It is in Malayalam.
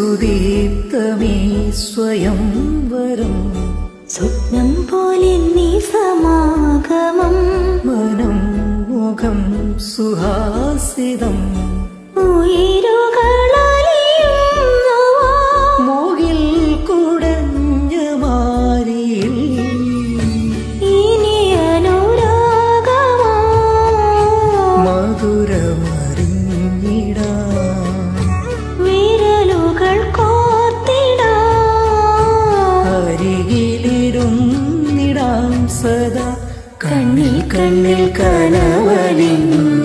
സുദീപ്തമേ സ്വയം വരം സ്വപ്നം പോലെ നീ സമാഗമം മനം മുഖം സുഹാസിതം ഉയരുകളലിയുന്നു മോകിൽ കുടഞ്ഞ മാരിയിൽ ഇനി അനുരാഗമോ മധുരമറിഞ്ഞിടാൻ വിരലുകൾ കോർത്തിടാം അരികിലിരുന്നിടാം സദാ കണ്ണിൽ കണ്ണിൽ കനവലിഞ്ഞ